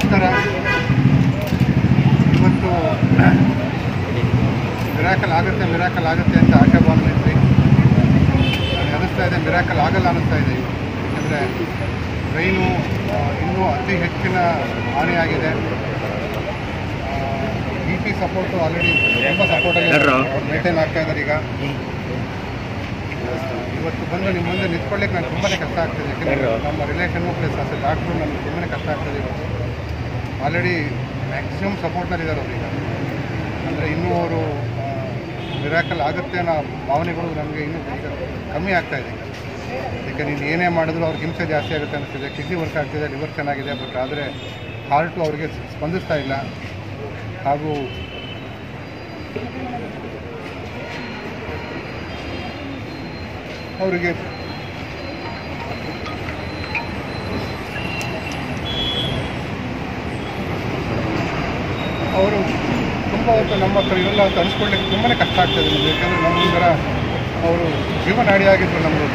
ನಮಸ್ಕಾರ ಇವತ್ತು ಮಿರಾಕಲ್ ಆಗುತ್ತೆ ಮಿರಾಕಲ್ ಆಗುತ್ತೆ ಅಂತ ಆಶಾಭಾವನೆ ಇದ್ವಿ ನನಗೆ ಅನಿಸ್ತಾ ಇದೆ ಮಿರಾಕಲ್ ಆಗಲ್ಲ ಅನ್ನಿಸ್ತಾ ಇದೆ ಯಾಕಂದರೆ ಟ್ರೈನು ಇನ್ನೂ ಅತಿ ಹೆಚ್ಚಿನ ಹಾನಿಯಾಗಿದೆ ಬಿ ಪಿ ಸಪೋರ್ಟು ಆಲ್ರೆಡಿ ತುಂಬ ಸಪೋರ್ಟಲ್ಲಿ ಮೇಂಟೈನ್ ಆಗ್ತಾ ಇದ್ದಾರೆ ಈಗ ಇವತ್ತು ಬಂದು ನಿಮ್ಮ ಮುಂದೆ ನಿಂತ್ಕೊಳ್ಳಿಕ್ಕೆ ನನಗೆ ತುಂಬಾ ಕಷ್ಟ ಆಗ್ತಿದೆ ಯಾಕಂದರೆ ನಮ್ಮ ರಿಲೇಷನು ಪ್ಲಸ್ ಅಸ್ ಡಾಕ್ಟ್ರು ನನಗೆ ತುಂಬಾ ಕಷ್ಟ ಆಗ್ತದೆ ಇವತ್ತು ಆಲ್ರೆಡಿ ಮ್ಯಾಕ್ಸಿಮಮ್ ಸಪೋರ್ಟ್ನಲ್ಲಿದ್ದಾರೆ ಅವ್ರೀಗ ಅಂದರೆ ಇನ್ನೂ ಅವರು ಮಿರಾಕಲ್ ಆಗುತ್ತೆ ಅನ್ನೋ ಭಾವನೆಗಳು ನಮಗೆ ಇನ್ನೂ ಈಗ ಕಮ್ಮಿ ಆಗ್ತಾ ಇದೆ ಈಗ ನೀನು ಏನೇ ಮಾಡಿದ್ರು ಅವ್ರಿಗೆ ಹಿಂಸೆ ಜಾಸ್ತಿ ಆಗುತ್ತೆ ಅನಿಸ್ತಿದೆ ಕಿಡ್ನಿ ವರ್ಕ್ ಆಗ್ತಿದೆ ಲಿವರ್ ಚೆನ್ನಾಗಿದೆ ಬಟ್ ಆದರೆ ಹಾರ್ಟು ಅವರಿಗೆ ಸ್ಪಂದಿಸ್ತಾ ಇಲ್ಲ ಹಾಗೂ ಅವರಿಗೆ ಅವರು ತುಂಬ ಹೊತ್ತು ನಮ್ಮ ಹತ್ರ ಇರಲ್ಲ ಅಂತ ಅನ್ಸ್ಕೊಳ್ಳಿಕ್ಕೆ ತುಂಬಾ ಕಷ್ಟ ಆಗ್ತದೆ ನಮಗೆ ಯಾಕಂದರೆ ನಮಗೊಂಥರ ಅವರು ಜೀವನಾಡಿಯಾಗಿದ್ದರು ನಮ್ಮದು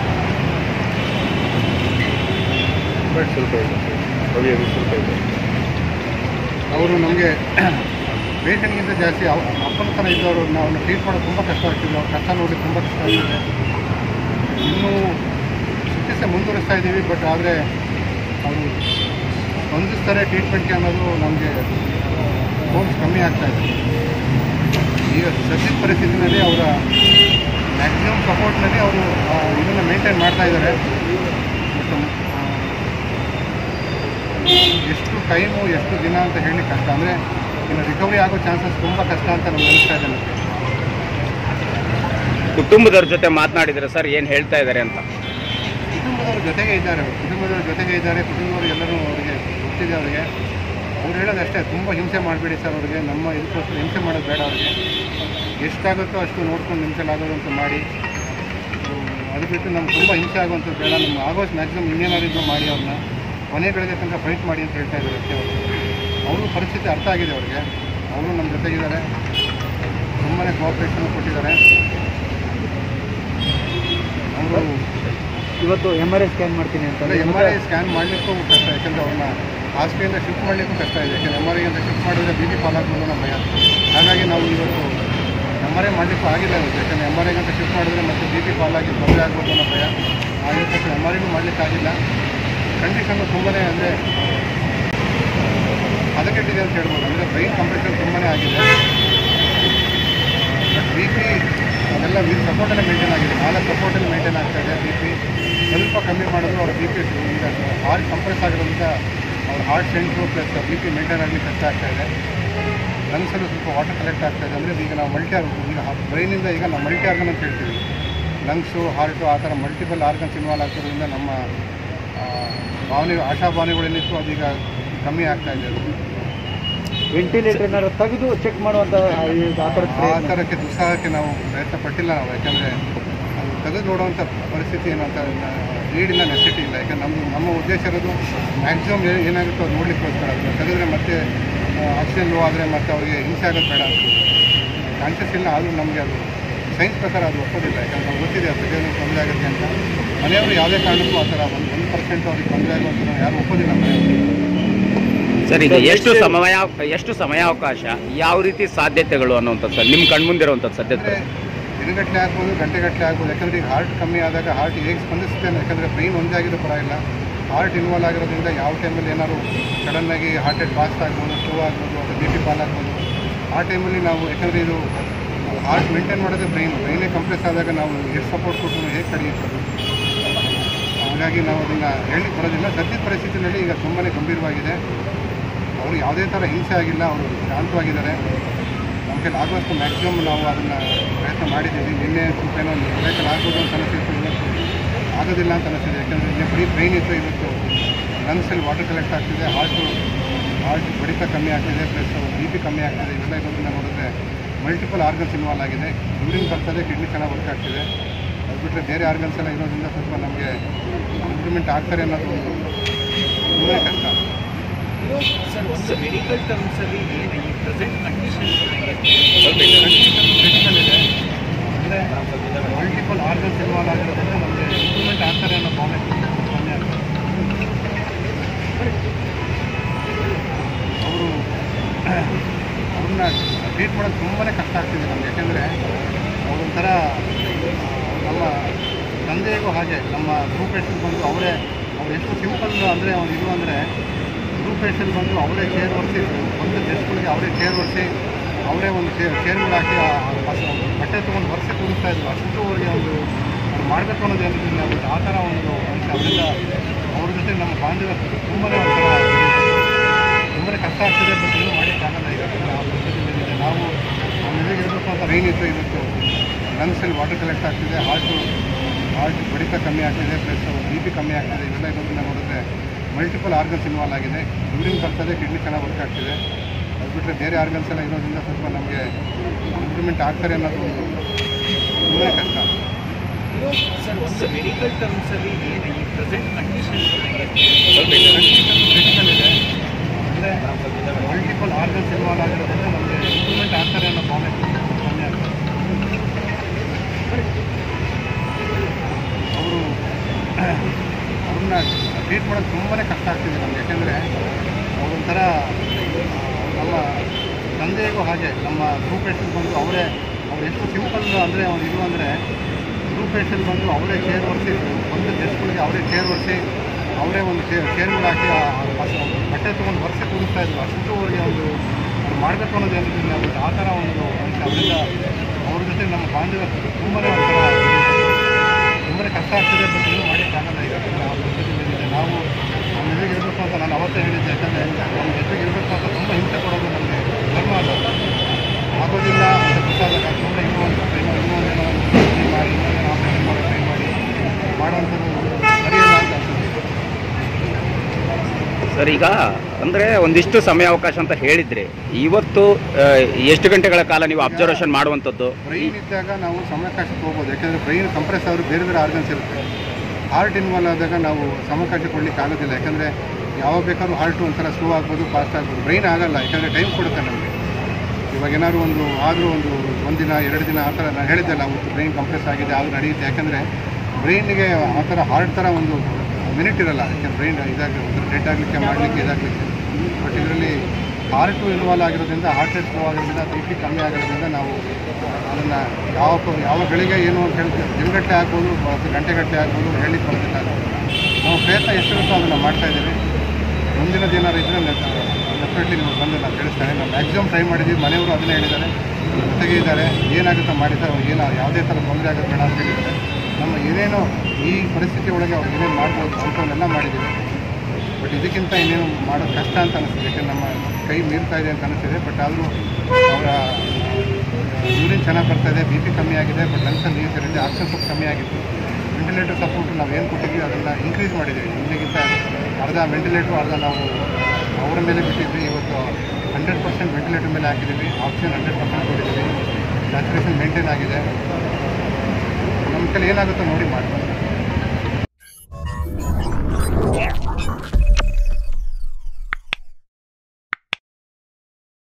ಬಟ್ ಸ್ವಲ್ಪ ಇದೆ ಅವಿಯಾಗಿ ಸ್ವಲ್ಪ ಇದೆ ಅವರು ನಮಗೆ ಪೇಷಂಟ್ಗಿಂತ ಜಾಸ್ತಿ ಅವ್ ಅಪ್ಪನ ಥರ ಇದ್ದವರು ನಾವು ಟ್ರೀಟ್ ಮಾಡೋದು ತುಂಬ ಕಷ್ಟ ಆಗ್ತಿದೆ ಅವ್ರ ಕಷ್ಟ ನೋಡಿ ತುಂಬ ಕಷ್ಟ ಆಗ್ತಿದೆ ಇನ್ನೂ ಚಿಕಿತ್ಸೆ ಮುಂದುವರಿಸ್ತಾ ಇದ್ದೀವಿ ಬಟ್ ಆದರೆ ಅವರು ಸ್ಪಂದಿಸ್ತಾರೆ ಟ್ರೀಟ್ಮೆಂಟ್ಗೆ ಅನ್ನೋದು ನಮಗೆ ಹೋಪ್ಸ್ ಕಮ್ಮಿ ಆಗ್ತಾ ಇದೆ ಈಗ ಸದ್ಯದ ಪರಿಸ್ಥಿತಿನಲ್ಲಿ ಅವರ ಮ್ಯಾಕ್ಸಿಮಮ್ ಸಪೋರ್ಟ್ನಲ್ಲಿ ಅವರು ಇದನ್ನು ಮೇಂಟೈನ್ ಮಾಡ್ತಾ ಇದ್ದಾರೆ ಬಟ್ ಎಷ್ಟು ಟೈಮು ಎಷ್ಟು ದಿನ ಅಂತ ಹೇಳಿ ಕಷ್ಟ ಅಂದರೆ ಇನ್ನು ರಿಕವರಿ ಆಗೋ ಚಾನ್ಸಸ್ ತುಂಬ ಕಷ್ಟ ಅಂತ ನಮ್ಗೆ ಅನಿಸ್ತಾ ಇದೆ ನನಗೆ ಕುಟುಂಬದವ್ರ ಜೊತೆ ಮಾತನಾಡಿದ್ರೆ ಸರ್ ಏನು ಹೇಳ್ತಾ ಇದ್ದಾರೆ ಅಂತ ಕುಟುಂಬದವ್ರ ಜೊತೆಗೆ ಇದ್ದಾರೆ ಅವರು ಕುಟುಂಬದವ್ರ ಜೊತೆಗೆ ಇದ್ದಾರೆ ಕುಟುಂಬದವರು ಎಲ್ಲರೂ ಅವರಿಗೆ ಗೊತ್ತಿದೆ ಅವರಿಗೆ ಅವ್ರು ಹೇಳೋದಷ್ಟೇ ತುಂಬ ಹಿಂಸೆ ಮಾಡಬೇಡಿ ಸರ್ ಅವ್ರಿಗೆ ನಮ್ಮ ಇದಕ್ಕೋಸ್ಕರ ಹಿಂಸೆ ಮಾಡೋದು ಬೇಡ ಅವ್ರಿಗೆ ಎಷ್ಟಾಗುತ್ತೋ ಅಷ್ಟು ನೋಡ್ಕೊಂಡು ಹಿಂಸೆಲಾಗೋದು ಅಂತ ಮಾಡಿ ಹ್ಮ್, ಅದು ಬಿಟ್ಟು ನಮ್ಗೆ ತುಂಬ ಹಿಂಸೆ ಆಗುವಂಥದ್ದು ಬೇಡ ನಮ್ಮ ಆಗೋಷ್ಟು ಮ್ಯಾಕ್ಸಿಮಮ್ ಇನ್ನೇನಾದ್ರು ಮಾಡಿ ಅವ್ರನ್ನ ಕೊನೆಗಳಿಗೆ ತನಕ ಫೈಟ್ ಮಾಡಿ ಅಂತ ಹೇಳ್ತಾ ಇದ್ದಾರೆ ಅಷ್ಟೇ ಅವರು ಅವರು ಪರಿಸ್ಥಿತಿ ಅರ್ಥ ಆಗಿದೆ ಅವ್ರಿಗೆ ಅವರು ನಮ್ಮ ಜೊತೆಗಿದ್ದಾರೆ ತುಂಬಾ ಕೋಆಪ್ರೇಷನ್ ಕೊಟ್ಟಿದ್ದಾರೆ ಅವರು ಇವತ್ತು ಎಮ್ ಆರ್ ಐ ಸ್ಕ್ಯಾನ್ ಮಾಡ್ತೀನಿ ಅಂತ ಅಂದರೆ ಎಮ್ ಆರ್ ಐ ಸ್ಕ್ಯಾನ್ ಮಾಡಲಿಕ್ಕೂ ಕಷ್ಟ ಯಾಕಂದರೆ ಅವ್ರನ್ನ ಹಾಸ್ಪಿಟಲಿಂದ ಶಿಫ್ಟ್ ಮಾಡಲಿಕ್ಕೂ ಕಷ್ಟ ಇದೆ ಯಾಕಂದರೆ ಎಮ್ ಆರ್ ಐ ಅಂತ ಶಿಫ್ಟ್ ಮಾಡಿದ್ರೆ ಬಿ ಪಿ ಪಾಲಾಗ್ಬೋದು ನಮ್ಮ ಭಯ ಹಾಗಾಗಿ ನಾವು ಇವತ್ತು ಎಮ್ ಆರ್ ಐ ಮಾಡಲಿಕ್ಕೂ ಆಗಿಲ್ಲ ಇವತ್ತು ಯಾಕಂದರೆ ಎಮ್ ಆರ್ ಐ ಅಂತ ಶಿಫ್ಟ್ ಮಾಡಿದ್ರೆ ಮತ್ತೆ ಬಿ ಪಿ ಪಾಲಾಗಿ ತೊಂದರೆ ಆಗ್ಬೋದು ಅನ್ನೋ ಭಯ ಆಗಿರ್ತಕ್ಕ ಎಮ್ ಆರ್ ಐನೂ ಮಾಡಲಿಕ್ಕಾಗಿಲ್ಲ ಕಂಡೀಷನ್ನು ತುಂಬಾ ಅಂದರೆ ಹದಗೆಟ್ಟಿದೆ ಅಂತ ಹೇಳ್ಬೋದು ಅಂದರೆ ಬ್ರೈನ್ ಕಂಪ್ರೆಷನ್ ತುಂಬಾ ಆಗಿದೆ ಬಟ್ ಬಿ ಪಿ ಅದೆಲ್ಲ ವಿತ್ ಸಪೋರ್ಟಲ್ಲೇ ಮೇಂಟೈನ್ ಆಗಿದೆ ನಾಲ್ಕು ಸಪೋರ್ಟಲ್ಲಿ ಮೇಂಟೈನ್ ಆಗ್ತಾ ಇದೆ ಬಿ ಪಿ ಸ್ವಲ್ಪ ಕಮ್ಮಿ ಮಾಡಿದ್ರು ಅವ್ರ ಬಿ ಪಿ ಈಗ ಹಾರ್ಟ್ ಕಂಪ್ರೆಸ್ ಆಗಿರೋದ್ರಿಂದ ಅವ್ರ heart centre plus B P maintain ಆಗಲಿಕ್ಕೆ ಕಷ್ಟ ಆಗ್ತಾ ಇದೆ ಲಂಗ್ಸಲ್ಲೂ ಸ್ವಲ್ಪ ವಾಟರ್ ಕಲೆಕ್ಟ್ ಆಗ್ತಾ ಇದೆ ಅಂದರೆ ಈಗ ನಾವು ಮಲ್ಟಿ ಆರ್ಗನ್ ಈಗ ಬ್ರೈನಿಂದ ಈಗ ನಾವು ಮಲ್ಟಿ ಆರ್ಗನ್ ಅಂತ ಹೇಳ್ತೀವಿ ಲಂಗ್ಸು ಹಾರ್ಟು ಆ ಥರ ಮಲ್ಟಿಪಲ್ ಆರ್ಗನ್ಸ್ ಇನ್ವಾಲ್ವ್ ಆಗ್ತಿರೋದ್ರಿಂದ ನಮ್ಮ ಆ, ಭಾವನೆ ಆಶಾಭಾವನೆಗಳೇನಿತ್ತು ಅದೀಗ ಕಮ್ಮಿ ಆಗ್ತಾ ಇದೆ ಅದು ವೆಂಟಿಲೇಟರ್ ಏನಾದ್ರು ತೆಗೆದು ಚೆಕ್ ಮಾಡುವಂತ ಆ ಥರ ಆ ಥರಕ್ಕೆ ದುಸ್ಸಾಹಕ್ಕೆ ನಾವು ಪ್ರಯತ್ನ ಪಟ್ಟಿಲ್ಲ ನಾವು ಯಾಕಂದರೆ ಅದು ತೆಗೆದು ನೋಡುವಂಥ ಪರಿಸ್ಥಿತಿ ಏನು ಅಂತ ನೀಡಿಲ್ಲ ನೆಸಿಟಿ ಇಲ್ಲ ಯಾಕಂದ್ರೆ ನಮ್ಮದು ನಮ್ಮ ಉದ್ದೇಶ ಇರೋದು ಮ್ಯಾಕ್ಸಿಮಮ್ ಏನಾಗುತ್ತೋ ಅದು ನೋಡ್ಲಿಕ್ಕೋಸ್ಕರ ಅದನ್ನು ತೆಗೆದ್ರೆ ಮತ್ತೆ ಆಕ್ಸಿಜನ್ ಲೋ ಆದರೆ ಮತ್ತೆ ಅವರಿಗೆ ಹಿಂಸೆ ಆಗೋದು ಬೇಡ ಚಾನ್ಸಸ್ ಇಲ್ಲ ಆದರೂ ನಮಗೆ ಅದು ಸೈನ್ಸ್ ಪ್ರಕಾರ ಅದು ಒಪ್ಪೋದಿಲ್ಲ ಯಾಕಂದ್ರೆ ನಾವು ಗೊತ್ತಿದೆ ಅದು ತೆಗೆಯೋದು ತೊಂದರೆ ಆಗುತ್ತೆ ಅಂತ ಮನೆಯವರು ಯಾವುದೇ ಕಾರಣಕ್ಕೂ ಆ ಥರ ಒಂದು ಒಂದು ಪರ್ಸೆಂಟ್ ಅವ್ರಿಗೆ ತೊಂದರೆ ಆಗುವಂಥ ಯಾರು ಒಪ್ಪೋದಿಲ್ಲ ಮನೆಯವರು ಸರ್ ಈಗ ಎಷ್ಟು ಸಮಯ ಎಷ್ಟು ಸಮಯಾವಕಾಶ ಯಾವ ರೀತಿ ಸಾಧ್ಯತೆಗಳು ಅನ್ನುವಂಥದ್ದು ಸರ್ ನಿಮ್ಮ ಕಣ್ಮುಂದಿರುವಂಥದ್ದು ಅಂದರೆ ಸದ್ಯಕ್ಕೆ ದಿನಗಟ್ಟಲೆ ಆಗ್ಬೋದು ಗಂಟೆಗಟ್ಟಲೆ ಆಗ್ಬೋದು ಯಾಕಂದರೆ ಈಗ ಹಾರ್ಟ್ ಕಮ್ಮಿ ಆದಾಗ ಹಾರ್ಟ್ ಹೇಗೆ ಸ್ಪಂದಿಸುತ್ತೆ ಅನ್ನೋ- ಯಾಕಂದರೆ ಬ್ರೈನ್ ಒಂದೇ ಆಗಿರೋ ಪರವಾಗಿಲ್ಲ ಹಾರ್ಟ್ ಇನ್ವಾಲ್ವ್ ಆಗಿರೋದ್ರಿಂದ ಯಾವ ಟೈಮಲ್ಲಿ ಏನಾದ್ರು ಸಡನ್ನಾಗಿ ಹಾರ್ಟ್ ರೇಟ್ ಫಾಸ್ಟ್ ಆಗ್ಬೋದು ಸ್ಲೋ ಆಗ್ಬೋದು ಅಥವಾ ಬಿ ಪಿ ಫಾಲ್ ಆಗ್ಬೋದು ಆ ಟೈಮಲ್ಲಿ ನಾವು ಯಾಕಂದರೆ ಇದು ಹಾರ್ಟ್ ಮೇಂಟೈನ್ ಮಾಡೋದೇ ಬ್ರೈನ್ ಬ್ರೈನೇ ಕಂಪ್ರೆಸ್ ಆದಾಗ ನಾವು ಎಷ್ಟು ಸಪೋರ್ಟ್ ಕೊಟ್ಟು ಹೇಗೆ ಕಡಿಯುತ್ತೆ ಅದು ಹಾಗಾಗಿ ನಾವು ಅದನ್ನು ಹೇಳಲಿಕ್ಕೆ ಬರೋದಿಲ್ಲ ಸದ್ಯದ ಪರಿಸ್ಥಿತಿಯಲ್ಲಿ ಈಗ ತುಂಬಾ ಗಂಭೀರವಾಗಿದೆ ಅವರು ಯಾವುದೇ ಥರ ಹಿಂಸೆ ಆಗಿಲ್ಲ ಅವರು ಶಾಂತವಾಗಿದ್ದಾರೆ ನಮ್ಮ ಕೈಲಿ ಆಗುವಷ್ಟು ಮ್ಯಾಕ್ಸಿಮಮ್ ನಾವು ಅದನ್ನು ಪ್ರಯತ್ನ ಮಾಡಿದ್ದೀವಿ ನಿನ್ನೆ ಸ್ವಲ್ಪ ಏನೋ ಮಿರಾಕಲ್ ಆಗ್ಬೋದು ಅಂತ ಅನಿಸಿತ್ತು ಇವತ್ತು ಆಗೋದಿಲ್ಲ ಅಂತ ಅನಿಸ್ತಿದೆ ಯಾಕಂದರೆ ನಿನ್ನೆ ಬರೀ ಬ್ರೈನ್ ಇತ್ತು ಇವತ್ತು ಲಂಗ್ಸಲ್ಲಿ ವಾಟರ್ ಕಲೆಕ್ಟ್ ಆಗ್ತಿದೆ ಹಾರ್ಟು ಹಾರ್ಟ್ ಬಡಿತ ಕಮ್ಮಿ ಆಗ್ತಿದೆ ಪ್ಲಸ್ ಬಿ ಪಿ ಕಮ್ಮಿ ಆಗ್ತಿದೆ ಇವೆಲ್ಲ ಇರೋದ್ರಿಂದ ನೋಡಿದ್ರೆ ಮಲ್ಟಿಪಲ್ ಆರ್ಗನ್ಸ್ ಇನ್ವಾಲ್ವ್ ಆಗಿದೆ ಯೂರಿನ್ ಬರ್ತದೆ ಕಿಡ್ನಿ ಚೆನ್ನಾಗಿ ವರ್ಕ್ ಆಗ್ತಿದೆ ಅದು ಬಿಟ್ಟರೆ ಬೇರೆ ಆರ್ಗನ್ಸ್ ಎಲ್ಲ ಇರೋದ್ರಿಂದ ಸ್ವಲ್ಪ ನಮಗೆ ಇಂಪ್ರೂವ್ಮೆಂಟ್ ಆಗ್ತಾರೆ ಅನ್ನೋದು ಒಂದು ತುಂಬಾ ಕಷ್ಟ ಸರ್ ಒಂದು ಮೆಡಿಕಲ್ ಟರ್ಮ್ಸ್ ಅಲ್ಲಿ ಏನು ಈ ಪ್ರೆಸೆಂಟ್ ಕಂಡೀಷನ್ ಕ್ರಿಟಿಕಲ್ ಇದೆ ಅಂದರೆ ಮಲ್ಟಿಪಲ್ ಆರ್ಗನ್ಸ್ ಇನ್ವಾಲ್ವ್ ಆಗಿರೋದ್ರಿಂದ ನಮಗೆ ಇಂಪ್ರೂವ್ಮೆಂಟ್ ಆಗ್ತಾರೆ ಅನ್ನೋ ಭಾವನೆ ಕಮ್ಮಿ ಆಗ್ತದೆ ಟ್ರೀಟ್ ಮಾಡೋದು ತುಂಬಾ ಕಷ್ಟ ಆಗ್ತಿದೆ ನಮಗೆ ಯಾಕೆಂದರೆ ಒಂಥರ ನಮ್ಮ ತಂದೆಗೂ ಹಾಗೆ ನಮ್ಮ ಗ್ರೂಪ್ ಪೇಷಂಟ್ ಬಂದು ಅವರೇ ಅವ್ರು ಎಷ್ಟು ಸಿಂಪಲ್ ಅಂದರೆ ಅವ್ರು ಇದು ಅಂದರೆ ಗ್ರೂಪ್ ಪೇಷಂಟ್ ಬಂದು ಅವರೇ ಚೇರ್ ಒರೆಸಿ ಒಂದು ಗೆಸ್ಟ್ಗಳಿಗೆ ಅವರೇ ಚೇರ್ ಒರೆಸಿ ಅವರೇ ಒಂದು ಚೇರ್ ಚೇರ್ಗಳು ಹಾಕಿ ಆ ಬಸ್ ಬಟ್ಟೆ ತೊಗೊಂಡು ಒರೆಸಿ ಕೂರಿಸ್ತಾ ಇದ್ರು ಅಷ್ಟು ಅವರಿಗೆ ಒಂದು ಅವ್ರು ಮಾಡಬೇಕು ಅನ್ನೋದು ಏನಿಲ್ಲ ಬಟ್ ಆ ಥರ ಒಂದು ಮನುಷ್ಯ ಅವರಿಂದ ಅವ್ರ ಜೊತೆ ನಮ್ಮ ಬಾಂಧವ್ಯ ತುಂಬಾ ಒಂಥರ ತುಂಬಾ ಕಷ್ಟ ಆಗ್ತದೆ ಬಟ್ ಏನೂ ಮಾಡೋಕ್ಕಾಗಲ್ಲ ಈಗ ಆ ಪರಿಸ್ಥಿತಿಯಲ್ಲಿದೆ ನಾವು ನಮ್ಮ ಎದುರಿಗೆ ಇರಬೇಕು ಅಂತ ರೈನ್ ಇತ್ತು ಇವತ್ತು ಲಂಗ್ಸಲ್ಲಿ ವಾಟರ್ ಕಲೆಕ್ಟ್ ಆಗ್ತಿದೆ ಹಾರ್ಟು ಹಾರ್ಟ್ ಬಡಿತ ಕಮ್ಮಿ ಆಗ್ತಿದೆ ಪ್ಲಸ್ ಬಿ ಪಿ ಕಮ್ಮಿ ಆಗ್ತಿದೆ ಇವೆಲ್ಲ ಇರೋದನ್ನ ನೋಡಿದ್ರೆ ಮಲ್ಟಿಪಲ್ ಆರ್ಗನ್ಸ್ ಇನ್ವಾಲ್ವ್ ಆಗಿದೆ ಯೂರಿನ್ ಬರ್ತದೆ ಕಿಡ್ನಿ ಚೆನ್ನಾಗಿ ವರ್ಕ್ ಆಗ್ತಿದೆ ಅದು ಬಿಟ್ಟರೆ ಬೇರೆ ಆರ್ಗನ್ಸ್ ಎಲ್ಲ ಇರೋದ್ರಿಂದ ಸ್ವಲ್ಪ ನಮಗೆ ಇಂಪ್ರೂವ್ಮೆಂಟ್ ಆಗ್ತಾರೆ ಅನ್ನೋದು ಒಂದು ತುಂಬಾ ಕಷ್ಟ ಸರ್ ಒಂದು ಮೆಡಿಕಲ್ ಟರ್ಮ್ಸ್ ಅಲ್ಲಿ ಏನು ಈ ಪ್ರೆಸೆಂಟ್ ಕಂಡೀಷನ್ ಕ್ರಿಟಿಕಲ್ ಇದೆ ಅಂದರೆ ಮಲ್ಟಿಪಲ್ ಆರ್ಗನ್ಸ್ ಇನ್ವಾಲ್ವ್ ಆಗಿರೋದ್ರಿಂದ ನಮಗೆ ಇಂಪ್ರೂವ್ಮೆಂಟ್ ಆಗ್ತಾರೆ ಅನ್ನೋ ಭಾವನೆ ಕಮ್ಮಿ ಆಗ್ತದೆ ಅವರು ಅವ್ರನ್ನ ಟ್ರೀಟ್ ಮಾಡೋದು ತುಂಬಾ ಕಷ್ಟ ಆಗ್ತಿದೆ ನಮಗೆ ಯಾಕೆಂದರೆ ಅವರೊಂಥರ ನಮ್ಮ ತಂದೆಗೂ ಹಾಗೆ ನಮ್ಮ ಗ್ರೂಪ್ ಪೇಷಂಟ್ ಬಂದು ಅವರೇ ಅವ್ರು ಎಷ್ಟು ಸಿಂಪಲ್ ಅಂದರೆ ಅವ್ರು ಇದು ಅಂದರೆ ಗ್ರೂಪ್ ಪೇಷಂಟ್ ಬಂದು ಅವರೇ ಚೇರ್ ಒರೆಸಿ ಒಂದು ಗೆಸ್ಟ್ಗಳಿಗೆ ಅವರೇ ಚೇರ್ ಒರೆಸಿ ಅವರೇ ಒಂದು ಚೇರ್ ಚೇರ್ಗಳು ಹಾಕಿ ಆ ಬಸ್ ಬಟ್ಟೆ ತೊಗೊಂಡು ಒರೆಸಿ ಕೂರಿಸ್ತಾ ಇದ್ರು ಅಷ್ಟು ಅವರಿಗೆ ಒಂದು ಅವ್ರು ಮಾಡಬೇಕು ಅನ್ನೋದು ಏನಿಲ್ಲ ಬಟ್ ಆ ಥರ ಒಂದು ಮನುಷ್ಯ ಅವರಿಂದ ಅವ್ರ ಜೊತೆ ನಮ್ಮ ಬಾಂಧವ್ಯ ತುಂಬಾ ಒಂಥರ ತುಂಬಾ ಕಷ್ಟ ಆಗ್ತದೆ ಬಟ್ ಏನೂ ಮಾಡೋಕ್ಕಾಗಲ್ಲ ಈಗ ಆ ಪರಿಸ್ಥಿತಿಯಲ್ಲಿದೆ ನಾವು ನಮ್ಮ ಎದುರಿಗೆ ಇರಬೇಕು ಅಂತ ನಾನು ಅವತ್ತೇ ಹೇಳಿದ್ದೆ ಯಾಕಂದರೆ ನಮ್ಮ ಜೊತೆಗೆ ಇರಬೇಕು ಅಂತ ತುಂಬ ಹಿಂಸೆ ಕೊಡೋದು ನಮಗೆ ಧರ್ಮ ಅಲ್ಲ ಆಗೋದಿಲ್ಲ ಅಂತ ಗೊತ್ತಾದಾಗ ಸುಮ್ಮನೆ ಇನ್ನೂ ಒಂದು ಏನೋ ಇನ್ನೂ ಒಂದೇನೋ ಒಂದು surgery ಮಾಡಿ ಇನ್ನೊಂದೇನೋ ಆಪರೇಷನ್ ಮಾಡೋ ಟ್ರೈ ಮಾಡಿ ಮಾಡೋವಂಥದ್ದು ಸರಿಯಲ್ಲ ಅಂತ ಅನ್ಸುತ್ತೆ ಸರ್ ಈಗ ಅಂದರೆ ಒಂದಿಷ್ಟು ಸಮಯಾವಕಾಶ ಅಂತ ಹೇಳಿದ್ರಿ ಇವತ್ತು ಆ, ಎಷ್ಟು ಗಂಟೆಗಳ ಕಾಲ ನೀವು ಅಬ್ಸರ್ವೇಷನ್ ಮಾಡುವಂಥದ್ದು ಬ್ರೈನ್ ಇದ್ದಾಗ ನಾವು ಸಮಯಾವಕಾಶ ಹೋಗ್ಬೋದು ಯಾಕೆಂದರೆ ಬ್ರೈನ್ ಕಂಪ್ರೆಸ್ ಆದರೂ ಬೇರೆ ಬೇರೆ ಆರ್ಗನ್ಸ್ ಇರುತ್ತೆ ಹಾರ್ಟ್ ಇನ್ವಾಲ್ವ್ ಆದಾಗ ನಾವು ಸಮಯಾವಕಾಶ ಕೊಡಲಿಕ್ಕೆ ಆಗೋದಿಲ್ಲ ಯಾಕಂದರೆ ಯಾವಾಗ ಬೇಕಾದ್ರೂ ಹಾರ್ಟ್ ಒಂಥರ ಸ್ಲೋ ಆಗ್ಬೋದು ಫಾಸ್ಟ್ ಆಗ್ಬೋದು ಬ್ರೈನ್ ಆಗಲ್ಲ ಯಾಕಂದರೆ ಟೈಮ್ ಕೊಡುತ್ತೆ ನಮಗೆ ಇವಾಗ ಏನಾದ್ರು ಒಂದು ಆದರೂ ಒಂದು ಒಂದಿನ ಎರಡು ದಿನ ಆ ಥರ ನಾನು ಹೇಳಿದ್ದೆಲ್ಲ ಅವತ್ತು ಬ್ರೈನ್ ಕಂಪ್ರೆಸ್ ಆಗಿದೆ ಆದರೂ ನಡೆಯುತ್ತೆ ಯಾಕಂದರೆ ಬ್ರೈನಿಗೆ ಆ ಥರ ಹಾರ್ಟ್ ಥರ ಒಂದು ಮಿನಿಟ್ ಇರಲ್ಲ ಯಾಕೆಂದ್ರೆ ಬ್ರೈನ್ ಇದಾಗಿ ಒಂಥರ ಡೆಡ್ ಆಗಲಿಕ್ಕೆ ಮಾಡಲಿಕ್ಕೆ ಇದಾಗಲಿಕ್ಕೆ ಬಟ್ ಇದರಲ್ಲಿ ಹಾರ್ಟು ಇನ್ವಾಲ್ವ್ ಆಗಿರೋದ್ರಿಂದ ಹಾರ್ಟ್ ರೇಟ್ ಸ್ಲೋ ಆಗಿರೋದ್ರಿಂದ ಬಿ ಪಿ ಕಮ್ಮಿ ಆಗಿರೋದ್ರಿಂದ ನಾವು ಅದನ್ನು ಯಾವ ಪ- ಯಾವ ಗಳಿಗೆ ಏನು ಅಂತ ಹೇಳ್ತೀವಿ ದಿನಗಟ್ಟಲೆ ಆಗ್ಬೋದು ಅಥವಾ ಗಂಟೆಗಟ್ಟಲೆ ಆಗ್ಬೋದು ಹೇಳಲಿಕ್ಕೆ ಬರೋದಿಲ್ಲ ಅದು. ನಾವು ಪ್ರಯತ್ನ ಎಷ್ಟಿರುತ್ತೋ ಅದನ್ನು ಮಾಡ್ತಾ ಇದ್ದೀವಿ ಮುಂದಿನದು ಏನಾದ್ರು ಇದ್ದರೆ ಡೆಫಿನೆಟ್ಲಿ ನಿಮಗೆ ಬಂದು ನಾನು ತಿಳಿಸ್ತೇನೆ ನಾವು ಮ್ಯಾಕ್ಸಿಮಮ್ ಟ್ರೈ ಮಾಡಿದ್ದೀವಿ ಮನೆಯವರು ಅದನ್ನೇ ಹೇಳಿದ್ದಾರೆ ಜೊತೆಗೆ ಇದ್ದಾರೆ ಏನಾಗುತ್ತೋ ಮಾಡಿದ್ದಾರೆ ಅವ್ರಿಗೆ ಏನು ಯಾವುದೇ ಥರ ತೊಂದರೆ ಆಗೋದು ಬೇಡ ಅಂತ ಹೇಳಿದ್ದಾರೆ ನಮ್ಮ ಏನೇನೋ ಈ ಪರಿಸ್ಥಿತಿ ಒಳಗೆ ಅವ್ರು ಏನೇನು ಮಾಡ್ಬೋದು ಅಂಥವನ್ನೆಲ್ಲ ಮಾಡಿದ್ದೀವಿ ಬಟ್ ಇದಕ್ಕಿಂತ ಇನ್ನೇನು ಮಾಡೋದು ಕಷ್ಟ ಅಂತ ಅನಿಸ್ತಿದೆ ಯಾಕಂದ್ರೆ ನಮ್ಮ ಕೈ ಮೀರ್ತಾ ಇದೆ ಅಂತ ಅನಿಸ್ತಿದೆ ಬಟ್ ಆದರೂ ಅವರ ಯೂರಿನ್ ಚೆನ್ನಾಗಿ ಬರ್ತಾ ಇದೆ ಬಿ ಪಿ ಕಮ್ಮಿ ಆಗಿದೆ ಬಟ್ ಲಂಗ್ಸಲ್ಲಿ ನೀರು ಸೇರಿದೆ ಆಕ್ಸಿಜನ್ ಸ್ವಲ್ಪ ಕಮ್ಮಿ ಆಗಿತ್ತು ವೆಂಟಿಲೇಟರ್ ಸಪೋರ್ಟ್ ನಾವು ಏನು ಕೊಟ್ಟಿದ್ವಿ ಅದನ್ನು ಇನ್ಕ್ರೀಸ್ ಮಾಡಿದ್ದೀವಿ ಇನ್ನಿಗಿಂತ ಅರ್ಧ ವೆಂಟಿಲೇಟ್ರು ಅರ್ಧ ನಾವು ಅವರ ಮೇಲೆ ಬಿಟ್ಟಿದ್ವಿ ಇವತ್ತು ಹಂಡ್ರೆಡ್ ಪರ್ಸೆಂಟ್ ವೆಂಟಿಲೇಟರ್ ಮೇಲೆ ಹಾಕಿದ್ದೀವಿ ಆಕ್ಸಿಜನ್ ಹಂಡ್ರೆಡ್ ಪರ್ಸೆಂಟ್ ಕೊಟ್ಟಿದ್ದೀವಿ ಸ್ಯಾಚುರೇಷನ್ ಮೇಂಟೈನ್ ಆಗಿದೆ ನಮ್ಮ ಕೈಲಿ ಏನಾಗುತ್ತೋ ನೋಡಿ ಮಾಡ್ತೀವಿ